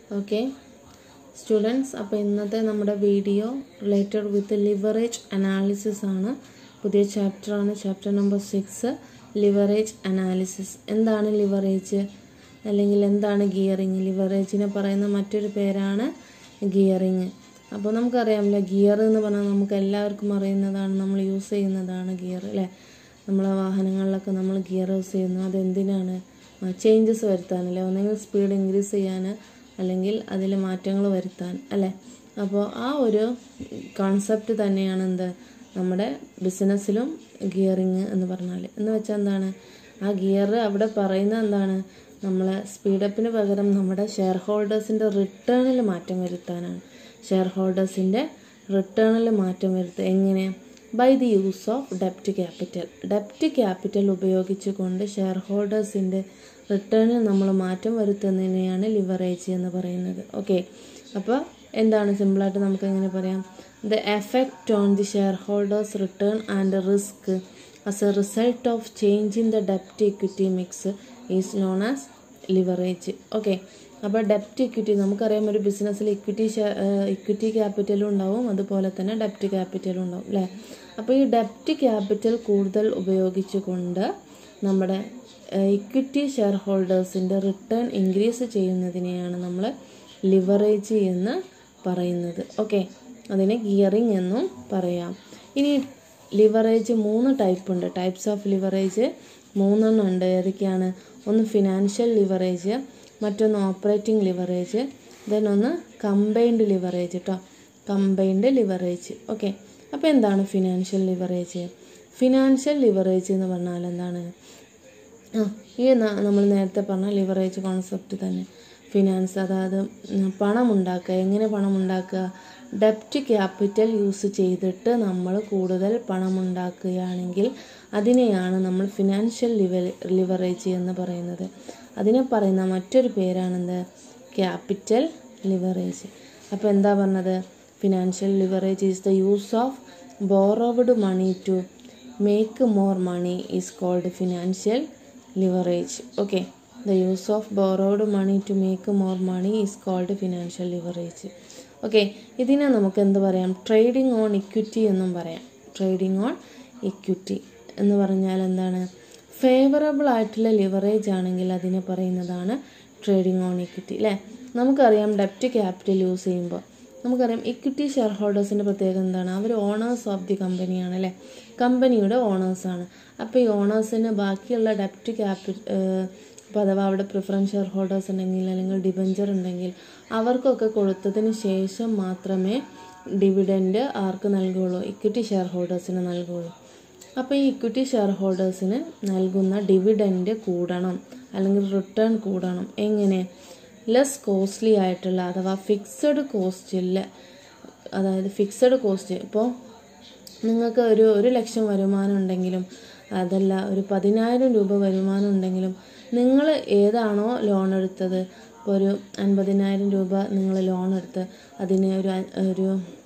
okay students അപ്പോൾ ഇന്നത്തെ നമ്മുടെ video related with leverage analysis ആണ് പുതിയ ചാപ്റ്ററാണ് chapter number six leverage analysis എന്താണ് ലിവറേജ് അല്ലെങ്കിൽ എന്താണ് ഗിയറിങ് ലിവറേജിനെ പറയുന്ന മറ്റൊരു പേരാണ് ഗിയറിങ് അപ്പോൾ നമുക്കറിയാമല്ലോ ഗിയർ എന്ന് പറഞ്ഞാൽ നമുക്ക് എല്ലാവർക്കും അറിയുന്നതാണ് നമ്മൾ യൂസ് ചെയ്യുന്നതാണ് ഗിയർ അല്ലേ നമ്മളെ വാഹനങ്ങളിലൊക്കെ നമ്മൾ ഗിയർ യൂസ് ചെയ്യുന്നു അതെന്തിനാണ് ചേഞ്ചസ് വരുത്താനല്ലേ ഒന്നെങ്കിൽ സ്പീഡ് ഇൻക്രീസ് ചെയ്യാൻ അല്ലെങ്കിൽ അതിൽ മാറ്റങ്ങൾ വരുത്താൻ അല്ലേ അപ്പോൾ ആ ഒരു കോൺസെപ്റ്റ് തന്നെയാണ് എന്ത് നമ്മുടെ ബിസിനസ്സിലും ഗിയറിങ് എന്ന് പറഞ്ഞാൽ എന്ന് വെച്ചാൽ എന്താണ് ആ ഗിയർ അവിടെ പറയുന്നത് എന്താണ് നമ്മളെ സ്പീഡപ്പിന് പകരം നമ്മുടെ ഷെയർ ഹോൾഡേഴ്സിൻ്റെ റിട്ടേണിൽ മാറ്റം വരുത്താനാണ് ഷെയർ ഹോൾഡേഴ്സിൻ്റെ റിട്ടേണിൽ മാറ്റം വരുത്തുക എങ്ങനെ by the use of ഡെപ്റ്റ് capital ഡെപ്റ്റ് capital ഉപയോഗിച്ചുകൊണ്ട് ഷെയർ ഹോൾഡേഴ്സിൻ്റെ റിട്ടേണിൽ നമ്മൾ മാറ്റം വരുത്തുന്നതിനെയാണ് ലിവറേജ് എന്ന് പറയുന്നത് ഓക്കെ അപ്പോൾ എന്താണ് സിമ്പിളായിട്ട് നമുക്ക് എങ്ങനെ പറയാം the effect on the shareholders return and risk as a result of change in the ഡെപ്റ്റ് equity mix is known as leverage okay അപ്പോൾ ഡെപ്റ്റ് ഇക്വിറ്റി നമുക്കറിയാം ഒരു ബിസിനസ്സിൽ ഇക്വിറ്റി ഇക്വിറ്റി ക്യാപിറ്റലും ഉണ്ടാവും അതുപോലെ തന്നെ ഡെപ്റ്റ് ക്യാപിറ്റലും ഉണ്ടാവും അല്ലേ അപ്പോൾ ഈ ഡെപ്റ്റ് ക്യാപിറ്റൽ കൂടുതൽ ഉപയോഗിച്ചുകൊണ്ട് നമ്മുടെ ഇക്വിറ്റി ഷെയർ ഹോൾഡേഴ്സിൻ്റെ റിട്ടേൺ ഇൻക്രീസ് ചെയ്യുന്നതിനെയാണ് നമ്മൾ ലിവറേജ് എന്ന് പറയുന്നത് ഓക്കെ അതിനെ ഗിയറിംഗ് എന്നും പറയാം ഇനി ലിവറേജ് മൂന്ന് ടൈപ്പ് ഉണ്ട് ടൈപ്സ് ഓഫ് ലിവറേജ് മൂന്നെണ്ണം ഉണ്ട് ഏതൊക്കെയാണ് ഒന്ന് ഫിനാൻഷ്യൽ ലിവറേജ് മറ്റൊന്ന് ഓപ്പറേറ്റിംഗ് ലിവറേജ് ദെൻ ഒന്ന് കമ്പൈൻഡ് ലിവറേജ് കേട്ടോ കമ്പൈൻഡ് ലിവറേജ് ഓക്കെ അപ്പോൾ എന്താണ് ഫിനാൻഷ്യൽ ലിവറേജ് ഫിനാൻഷ്യൽ ലിവറേജ് എന്ന് പറഞ്ഞാൽ എന്താണ് ആ ഈ നമ്മൾ നേരത്തെ പറഞ്ഞ ലിവറേജ് കോൺസെപ്റ്റ് തന്നെ ഫിനാൻസ് അതായത് പണം ഉണ്ടാക്കുക എങ്ങനെ പണം ഉണ്ടാക്കുക ഡെപ്റ്റ് ക്യാപിറ്റൽ യൂസ് ചെയ്തിട്ട് നമ്മൾ കൂടുതൽ പണം ഉണ്ടാക്കുകയാണെങ്കിൽ അതിനെയാണ് നമ്മൾ ഫിനാൻഷ്യൽ ലിവ ലിവറേജ് എന്ന് പറയുന്നത് അതിനെ പറയുന്ന മറ്റൊരു പേരാണെന്ത് ക്യാപിറ്റൽ ലിവറേജ് അപ്പോൾ എന്താ പറഞ്ഞത് financial leverage is the use of borrowed money to make more money is called financial leverage okay the use of borrowed money to make more money is called financial leverage okay ഇതിനെ നമുക്ക് എന്ത് പറയാം trading on equity എന്നും പറയാം trading on equity എന്ന് പറഞ്ഞാൽ എന്താണ് favourable ആയിട്ടുള്ള ലിവറേജ് ആണെങ്കിൽ അതിനെ പറയുന്നതാണ് ട്രേഡിംഗ് ഓൺ ഇക്വിറ്റി അല്ലേ നമുക്കറിയാം ഡെപ്റ്റ് ക്യാപിറ്റൽ യൂസ് ചെയ്യുമ്പോൾ നമുക്കറിയാം ഇക്വിറ്റി ഷെയർ ഹോൾഡേഴ്സിൻ്റെ പ്രത്യേകത എന്താണ് അവർ ഓണേഴ്സ് ഓഫ് ദി കമ്പനിയാണ് അല്ലേ കമ്പനിയുടെ ഓണേഴ്സാണ് അപ്പോൾ ഈ ഓണേഴ്സിന് ബാക്കിയുള്ള ഡെപ്റ്റ് ക്യാപി ഇപ്പോൾ അഥവാ അവിടെ പ്രിഫറൻസ് ഷെയർ ഹോൾഡേഴ്സ് ഉണ്ടെങ്കിൽ അല്ലെങ്കിൽ ഡിബഞ്ചർ ഉണ്ടെങ്കിൽ അവർക്കൊക്കെ കൊടുത്തതിന് ശേഷം മാത്രമേ ഡിവിഡൻഡ് ആർക്ക് നൽകുകയുള്ളൂ ഇക്വിറ്റി ഷെയർ ഹോൾഡേഴ്സിന് നൽകുകയുള്ളൂ അപ്പോൾ ഈ ഇക്വിറ്റി ഷെയർ ഹോൾഡേഴ്സിന് നൽകുന്ന ഡിവിഡൻഡ് കൂടണം അല്ലെങ്കിൽ റിട്ടേൺ കൂടണം എങ്ങനെ ലെസ് കോസ്റ്റ്ലി ആയിട്ടുള്ള അഥവാ ഫിക്സഡ് കോസ്റ്റിൽ അതായത് ഫിക്സഡ് കോസ്റ്റ് ഇപ്പോൾ നിങ്ങൾക്ക് ഒരു ഒരു ലക്ഷം വരുമാനം ഉണ്ടെങ്കിലും അതല്ല ഒരു പതിനായിരം രൂപ വരുമാനം ഉണ്ടെങ്കിലും നിങ്ങൾ ഏതാണോ ലോൺ എടുത്തത് ഇപ്പോൾ ഒരു അൻപതിനായിരം രൂപ നിങ്ങൾ ലോൺ എടുത്ത് അതിന് ഒരു ഒരു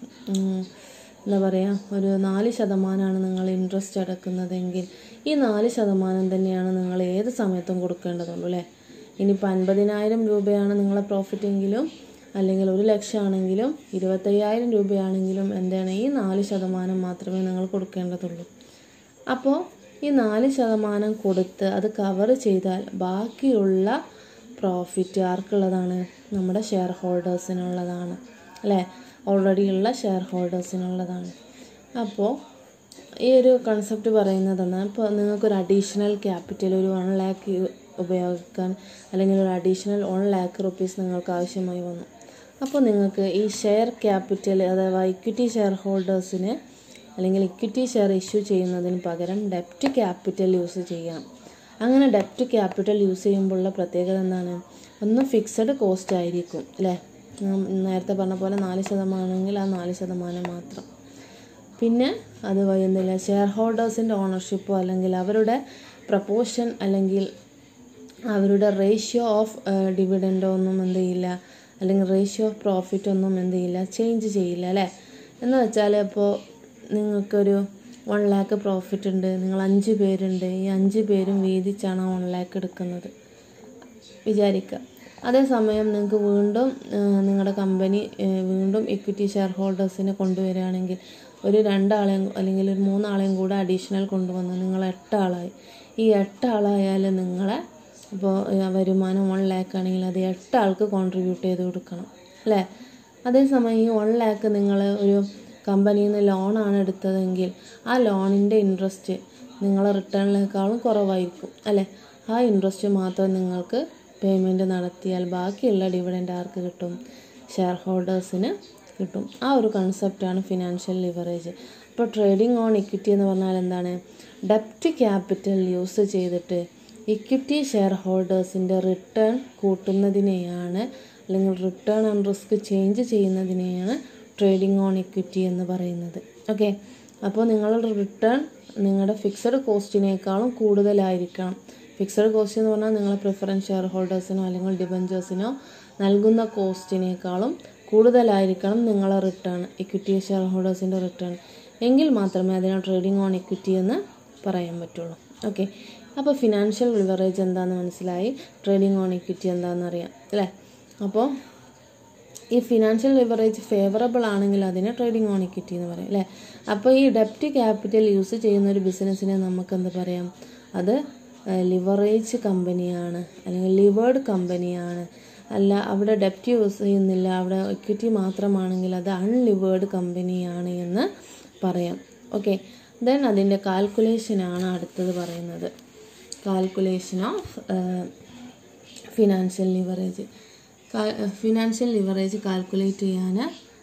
എന്താ പറയുക ഒരു നാല് ശതമാനമാണ് നിങ്ങൾ ഇൻട്രസ്റ്റ് അടക്കുന്നതെങ്കിൽ ഈ നാല് ശതമാനം തന്നെയാണ് നിങ്ങൾ ഏത് സമയത്തും കൊടുക്കേണ്ടതുള്ളൂ അല്ലേ ഇനിയിപ്പോൾ അൻപതിനായിരം രൂപയാണ് നിങ്ങളെ പ്രോഫിറ്റ് എങ്കിലും അല്ലെങ്കിൽ ഒരു ലക്ഷമാണെങ്കിലും ഇരുപത്തയ്യായിരം രൂപയാണെങ്കിലും എന്താണ് ഈ നാല് ശതമാനം മാത്രമേ നിങ്ങൾ കൊടുക്കേണ്ടതുള്ളൂ അപ്പോൾ ഈ നാല് ശതമാനം കൊടുത്ത് അത് കവർ ചെയ്താൽ ബാക്കിയുള്ള പ്രോഫിറ്റ് ആർക്കുള്ളതാണ് നമ്മുടെ ഷെയർ ഹോൾഡേഴ്സിനുള്ളതാണ് അല്ലേ ഓൾറെഡി ഉള്ള ഷെയർ ഹോൾഡേഴ്സിനുള്ളതാണ് അപ്പോൾ ഈ ഒരു കൺസെപ്റ്റ് പറയുന്നതെന്ന് ഇപ്പോൾ നിങ്ങൾക്കൊരു അഡീഷണൽ ക്യാപിറ്റൽ ഒരു വൺ ലാക്ക് ഉപയോഗിക്കാൻ അല്ലെങ്കിൽ ഒരു അഡീഷണൽ വൺ ലാക്ക് റുപ്പീസ് നിങ്ങൾക്ക് ആവശ്യമായി വന്നു അപ്പോൾ നിങ്ങൾക്ക് ഈ ഷെയർ ക്യാപിറ്റൽ അഥവാ ഇക്വിറ്റി ഷെയർ ഹോൾഡേഴ്സിന് അല്ലെങ്കിൽ ഇക്വിറ്റി ഷെയർ ഇഷ്യൂ ചെയ്യുന്നതിന് പകരം ഡെപ്റ്റ് ക്യാപിറ്റൽ യൂസ് ചെയ്യാം അങ്ങനെ ഡെപ്റ്റ് ക്യാപിറ്റൽ യൂസ് ചെയ്യുമ്പോഴുള്ള പ്രത്യേകത എന്താണ് ഒന്ന് ഫിക്സഡ് കോസ്റ്റ് ആയിരിക്കും അല്ലേ നേരത്തെ പറഞ്ഞ പോലെ നാല് ശതമാനമെങ്കിൽ ആ നാല് ശതമാനം മാത്രം പിന്നെ അത് എന്തില്ല ഷെയർ ഹോൾഡേഴ്സിൻ്റെ ഓണർഷിപ്പോ അല്ലെങ്കിൽ അവരുടെ പ്രപ്പോർഷൻ അല്ലെങ്കിൽ അവരുടെ റേഷ്യോ ഓഫ് ഡിവിഡൻഡോ ഒന്നും എന്ത് ചെയ്യില്ല അല്ലെങ്കിൽ റേഷ്യോ ഓഫ് പ്രോഫിറ്റ് ഒന്നും എന്ത് ചെയ്യില്ല ചേഞ്ച് ചെയ്യില്ല അല്ലേ എന്ന് വെച്ചാൽ ഇപ്പോൾ നിങ്ങൾക്കൊരു വൺ ലാക്ക് പ്രോഫിറ്റ് ഉണ്ട് നിങ്ങൾ അഞ്ച് പേരുണ്ട് ഈ അഞ്ച് പേരും വീതിച്ചാണ് ആ വൺ ലാക്ക് എടുക്കുന്നത് വിചാരിക്കുക അതേസമയം നിങ്ങൾക്ക് വീണ്ടും നിങ്ങളുടെ കമ്പനി വീണ്ടും ഇക്വിറ്റി ഷെയർ ഹോൾഡേഴ്സിനെ കൊണ്ടുവരികയാണെങ്കിൽ ഒരു രണ്ടാളെയും അല്ലെങ്കിൽ ഒരു മൂന്നാളെയും കൂടെ അഡീഷണൽ കൊണ്ടുവന്ന് നിങ്ങൾ എട്ടാളായി ഈ എട്ടാളായാൽ നിങ്ങളെ ഇപ്പോൾ വരുമാനം വൺ ലാക്ക് ആണെങ്കിൽ അത് എട്ട് ആൾക്ക് കോൺട്രിബ്യൂട്ട് ചെയ്ത് കൊടുക്കണം അല്ലേ അതേസമയം ഈ വൺ ലാക്ക് നിങ്ങൾ ഒരു കമ്പനിയിൽ നിന്ന് ലോണാണ് എടുത്തതെങ്കിൽ ആ ലോണിൻ്റെ ഇൻട്രസ്റ്റ് നിങ്ങളെ റിട്ടേണിനേക്കാളും കുറവായിരിക്കും അല്ലേ ആ ഇൻട്രസ്റ്റ് മാത്രം നിങ്ങൾക്ക് പേയ്മെൻറ്റ് നടത്തിയാൽ ബാക്കിയുള്ള ഡിവിഡൻഡ് ആർക്ക് കിട്ടും ഷെയർ ഹോൾഡേഴ്സിന് കിട്ടും ആ ഒരു കൺസെപ്റ്റാണ് ഫിനാൻഷ്യൽ ലിവറേജ് ഇപ്പോൾ ട്രേഡിംഗ് ഓൺ ഇക്വിറ്റി എന്ന് പറഞ്ഞാൽ എന്താണ് ഡെപ്റ്റ് ക്യാപിറ്റൽ യൂസ് ചെയ്തിട്ട് ഇക്വിറ്റി ഷെയർ ഹോൾഡേഴ്സിൻ്റെ റിട്ടേൺ കൂട്ടുന്നതിനെയാണ് അല്ലെങ്കിൽ റിട്ടേൺ ആൻഡ് റിസ്ക് ചേഞ്ച് ചെയ്യുന്നതിനെയാണ് ട്രേഡിംഗ് ഓൺ ഇക്വിറ്റി എന്ന് പറയുന്നത് ഓക്കെ അപ്പോൾ നിങ്ങളുടെ റിട്ടേൺ നിങ്ങളുടെ ഫിക്സഡ് കോസ്റ്റിനേക്കാളും കൂടുതലായിരിക്കണം ഫിക്സഡ് കോസ്റ്റ് എന്ന് പറഞ്ഞാൽ നിങ്ങൾ പ്രിഫറൻസ് ഷെയർ ഹോൾഡേഴ്സിനോ അല്ലെങ്കിൽ ഡിബഞ്ചേഴ്സിനോ നൽകുന്ന കോസ്റ്റിനേക്കാളും കൂടുതലായിരിക്കണം നിങ്ങളെ റിട്ടേൺ ഇക്വിറ്റി ഷെയർ ഹോൾഡേഴ്സിൻ്റെ റിട്ടേൺ എങ്കിൽ മാത്രമേ അതിനെ ട്രേഡിംഗ് ഓൺ ഇക്വിറ്റി എന്ന് പറയാൻ പറ്റുള്ളൂ ഓക്കെ അപ്പോൾ ഫിനാൻഷ്യൽ ലിവറേജ് എന്താണെന്ന് മനസ്സിലായി ട്രേഡിംഗ് ഓൺ ഇക്വിറ്റി എന്താണെന്ന് അറിയാം അല്ലേ അപ്പോൾ ഈ ഫിനാൻഷ്യൽ ലിവറേജ് ഫേവറബിൾ ആണെങ്കിൽ അതിനെ ട്രേഡിംഗ് ഓൺ ഇക്വിറ്റി എന്ന് പറയും അല്ലേ അപ്പോൾ ഈ ഡെപ്റ്റ് ക്യാപിറ്റൽ യൂസ് ചെയ്യുന്ന ഒരു ബിസിനസ്സിനെ നമുക്ക് എന്ത് പറയാം അത് ലിവറേജ് കമ്പനിയാണ് അല്ലെങ്കിൽ ലിവേർഡ് കമ്പനിയാണ് അല്ല അവിടെ ഡെപ്റ്റ് യൂസ് ചെയ്യുന്നില്ല അവിടെ ഇക്വിറ്റി മാത്രമാണെങ്കിൽ അത് അൺലിവേർഡ് കമ്പനിയാണ് എന്ന് പറയാം ഓക്കെ ദെൻ അതിൻ്റെ കാൽക്കുലേഷനാണ് അടുത്തത് പറയുന്നത് calculation of financial leverage financial leverage calculate ചെയ്യാൻ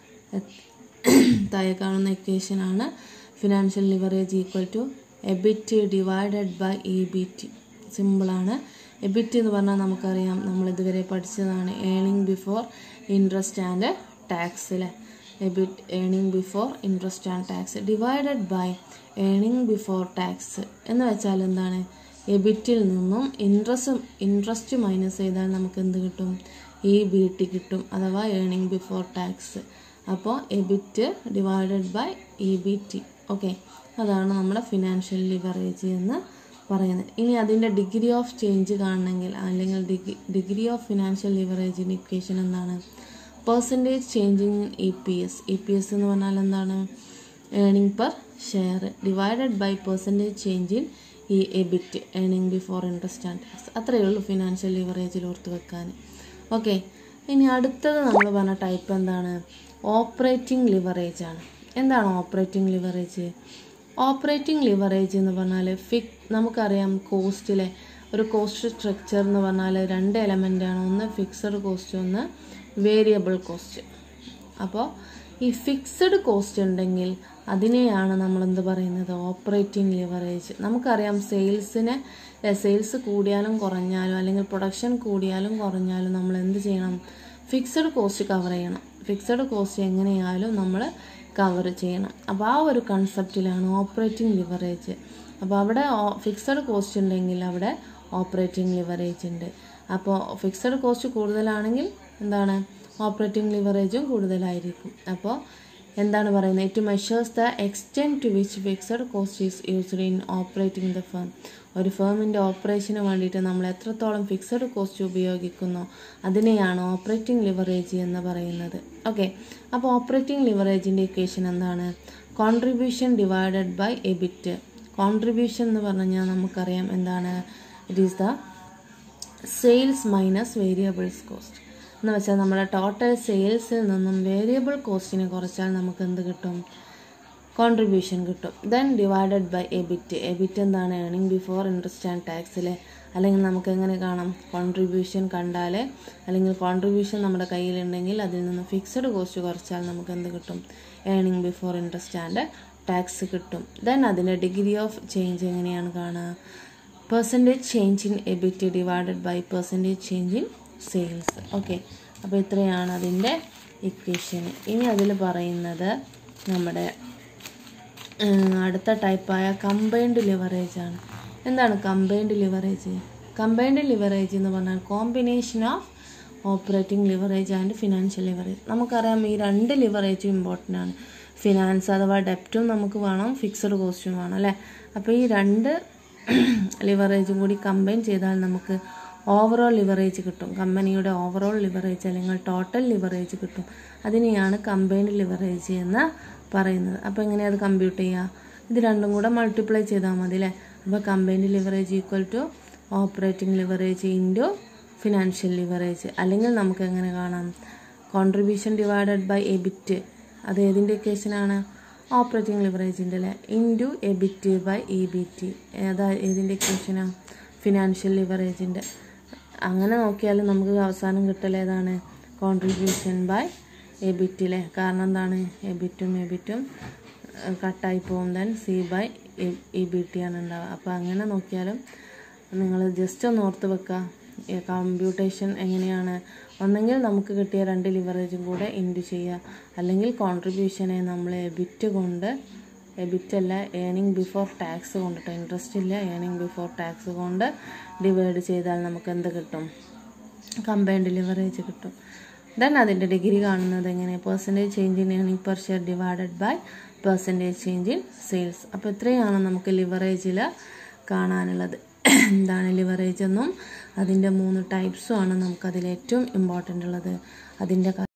താഴെ കാണുന്ന ഇക്വേഷനാണ് financial leverage equal to EBIT divided by E B T സിമ്പിളാണ് എബിറ്റ് എന്ന് പറഞ്ഞാൽ നമുക്കറിയാം നമ്മൾ ഇതുവരെ പഠിച്ചതാണ് earning before interest and tax അല്ലേ EBIT earning before interest and tax divided by earning before tax എന്ന് വെച്ചാൽ എന്താണ് എബിറ്റിൽ നിന്നും ഇൻട്രസ്റ്റ് ഇൻട്രസ്റ്റ് മൈനസ് ചെയ്താൽ നമുക്ക് എന്ത് കിട്ടും ഇ ബി ടി കിട്ടും അഥവാ ഏണിംഗ് ബിഫോർ ടാക്സ് അപ്പോൾ EBIT divided by E B T okay അതാണ് നമ്മുടെ ഫിനാൻഷ്യൽ ലിവറേജ് എന്ന് പറയുന്നത് ഇനി അതിൻ്റെ ഡിഗ്രി ഓഫ് ചേഞ്ച് കാണണമെങ്കിൽ അല്ലെങ്കിൽ ഡിഗ്രി ഡിഗ്രി ഓഫ് ഫിനാൻഷ്യൽ ലിവറേജിൻ്റെ ഇക്വേഷൻ എന്താണ് percentage changing E P S E P S എന്ന് പറഞ്ഞാൽ എന്താണ് earning per share divided by percentage change in ഈ EBIT earning before interest and tax അത്രയേ ഉള്ളൂ ഫിനാൻഷ്യൽ ലിവറേജിൽ ഓർത്ത് വെക്കാൻ ഓക്കെ ഇനി അടുത്തത് നമ്മൾ പറഞ്ഞ ടൈപ്പ് എന്താണ് ഓപ്പറേറ്റിംഗ് ലിവറേജ് ആണ് എന്താണ് ഓപ്പറേറ്റിംഗ് ലിവറേജ് ഓപ്പറേറ്റിംഗ് ലിവറേജ് എന്ന് പറഞ്ഞാൽ ഫിക് നമുക്കറിയാം കോസ്റ്റിലെ ഒരു കോസ്റ്റ് സ്ട്രക്ചർ എന്ന് പറഞ്ഞാൽ രണ്ട് എലമെൻ്റ് ആണ് ഒന്ന് ഫിക്സഡ് കോസ്റ്റ് ഒന്ന് വേരിയബിൾ കോസ്റ്റ് അപ്പോൾ ഈ ഫിക്സഡ് കോസ്റ്റ് ഉണ്ടെങ്കിൽ അതിനെയാണ് നമ്മൾ എന്ത് പറയുന്നത് ഓപ്പറേറ്റിംഗ് ലിവറേജ് നമുക്കറിയാം സെയിൽസിനെ സെയിൽസ് കൂടിയാലും കുറഞ്ഞാലും അല്ലെങ്കിൽ പ്രൊഡക്ഷൻ കൂടിയാലും കുറഞ്ഞാലും നമ്മൾ എന്ത് ചെയ്യണം ഫിക്സഡ് കോസ്റ്റ് കവർ ചെയ്യണം ഫിക്സഡ് കോസ്റ്റ് എങ്ങനെയായാലും നമ്മൾ കവർ ചെയ്യണം അപ്പോൾ ആ ഒരു കൺസെപ്റ്റിലാണ് ഓപ്പറേറ്റിംഗ് ലിവറേജ് അപ്പോൾ അവിടെ ഫിക്സഡ് കോസ്റ്റ് ഉണ്ടെങ്കിൽ അവിടെ ഓപ്പറേറ്റിംഗ് ലിവറേജ് ഉണ്ട് അപ്പോൾ ഫിക്സഡ് കോസ്റ്റ് കൂടുതലാണെങ്കിൽ എന്താണ് ഓപ്പറേറ്റിംഗ് ലിവറേജും കൂടുതലായിരിക്കും അപ്പോൾ എന്താണ് പറയുന്നത് it measures the extent to which fixed cost is used in operating the firm ഒരു ഫേമിൻ്റെ ഓപ്പറേഷന് വേണ്ടിയിട്ട് നമ്മൾ എത്രത്തോളം ഫിക്സഡ് കോസ്റ്റ് ഉപയോഗിക്കുന്നോ അതിനെയാണ് ഓപ്പറേറ്റിംഗ് ലിവറേജ് എന്ന് പറയുന്നത് ഓക്കെ അപ്പോൾ ഓപ്പറേറ്റിംഗ് ലിവറേജിൻ്റെ ഇക്വേഷൻ എന്താണ് contribution divided by EBIT contribution എന്ന് പറഞ്ഞാൽ നമുക്കറിയാം എന്താണ് it is the sales minus variables cost എന്ന് വെച്ചാൽ നമ്മുടെ ടോട്ടൽ സെയിൽസിൽ നിന്നും വേരിയബിൾ കോസ്റ്റിനെ കുറച്ചാൽ നമുക്ക് എന്ത് കിട്ടും കോൺട്രിബ്യൂഷൻ കിട്ടും then divided by EBIT EBIT എന്താണ് ഏണിംഗ് ബിഫോർ ഇൻട്രസ്റ്റ് ആൻഡ് ടാക്സിൽ അല്ലെങ്കിൽ നമുക്ക് എങ്ങനെ കാണാം കോൺട്രിബ്യൂഷൻ കണ്ടാൽ അല്ലെങ്കിൽ കോൺട്രിബ്യൂഷൻ നമ്മുടെ കയ്യിലുണ്ടെങ്കിൽ അതിൽ നിന്ന് ഫിക്സഡ് കോസ്റ്റ് കുറച്ചാൽ നമുക്ക് എന്ത് കിട്ടും earning before interest and tax കിട്ടും ദെൻ അതിൻ്റെ ഡിഗ്രി ഓഫ് ചേഞ്ച് എങ്ങനെയാണ് കാണുക percentage change in EBIT divided by percentage change in sales okay അപ്പോൾ ഇത്രയാണ് അതിൻ്റെ ഇക്വേഷൻ ഇനി അതിൽ പറയുന്നത് നമ്മുടെ അടുത്ത ടൈപ്പായ കമ്പൈൻഡ് ലിവറേജ് ആണ് എന്താണ് കമ്പൈൻഡ് ലിവറേജ് കമ്പൈൻഡ് ലിവറേജ് എന്ന് പറഞ്ഞാൽ combination of operating leverage and financial leverage നമുക്കറിയാം ഈ രണ്ട് ലിവറേജും ഇമ്പോർട്ടൻ്റ് ആണ് ഫിനാൻസ് അഥവാ ഡെപ്റ്റും നമുക്ക് വേണം ഫിക്സഡ് കോസ്റ്റും വേണം അല്ലേ അപ്പോൾ ഈ രണ്ട് ലിവറേജും കൂടി കമ്പൈൻ ചെയ്താൽ നമുക്ക് ഓവറോൾ ലിവറേജ് കിട്ടും കമ്പനിയുടെ ഓവറോൾ ലിവറേജ് അല്ലെങ്കിൽ ടോട്ടൽ ലിവറേജ് കിട്ടും അതിനെയാണ് കമ്പൈൻഡ് ലിവറേജ് എന്ന് പറയുന്നത് അപ്പോൾ എങ്ങനെയാണ് അത് കമ്പ്യൂട്ട് ചെയ്യുക ഇത് രണ്ടും കൂടെ മൾട്ടിപ്ലൈ ചെയ്താൽ മതി അല്ലേ അപ്പോൾ combined leverage equal to operating leverage into financial leverage അല്ലെങ്കിൽ നമുക്ക് എങ്ങനെ കാണാം കോൺട്രിബ്യൂഷൻ ഡിവൈഡഡ് ബൈ എബിറ്റ് അത് ഏതിൻ്റെ ഇക്വേഷനാണ് ഓപ്പറേറ്റിംഗ് ലിവറേജിൻ്റെ അല്ലേ into EBIT by E B T ഏതാ ഏതിൻ്റെ ഇക്വേഷനാണ് ഫിനാൻഷ്യൽ ലിവറേജിൻ്റെ അങ്ങനെ നോക്കിയാൽ നമുക്ക് അവസാനം കിട്ടൽ ഏതാണ് കോൺട്രിബ്യൂഷൻ ബൈ എബിറ്റിലെ കാരണം എന്താണ് എബിറ്റും എബിറ്റും കട്ടായി പോകും then C by E B T ആണ് ഉണ്ടാവുക അപ്പോൾ അങ്ങനെ നോക്കിയാലും നിങ്ങൾ ജസ്റ്റ് ഒന്ന് ഓർത്ത് വെക്കുക കമ്പ്യൂട്ടേഷൻ എങ്ങനെയാണ് ഒന്നെങ്കിൽ നമുക്ക് കിട്ടിയ രണ്ട് ലിവറേജും കൂടെ ഇൻറ്റു ചെയ്യുക അല്ലെങ്കിൽ കോൺട്രിബ്യൂഷനെ നമ്മൾ എബിറ്റ് കൊണ്ട് എബിറ്റ് അല്ല ഏണിംഗ് ബിഫോർ ടാക്സ് കൊണ്ടിട്ട് ഇൻട്രസ്റ്റ് ഇല്ല ഏണിംഗ് ബിഫോർ ടാക്സ് കൊണ്ട് ഡിവൈഡ് ചെയ്താൽ നമുക്ക് എന്ത് കിട്ടും കമ്പൈൻഡ് ലിവറേജ് കിട്ടും ദെൻ അതിൻ്റെ ഡിഗ്രി കാണുന്നത് എങ്ങനെ percentage change in earning per share divided by percentage change in sales അപ്പോൾ ഇത്രയാണ് നമുക്ക് ലിവറേജിൽ കാണാനുള്ളത് എന്താണ് ലിവറേജ് എന്നും അതിൻ്റെ മൂന്ന് ടൈപ്സും ആണ് നമുക്കതിൽ ഏറ്റവും ഇമ്പോർട്ടൻ്റ് ഉള്ളത് അതിൻ്റെ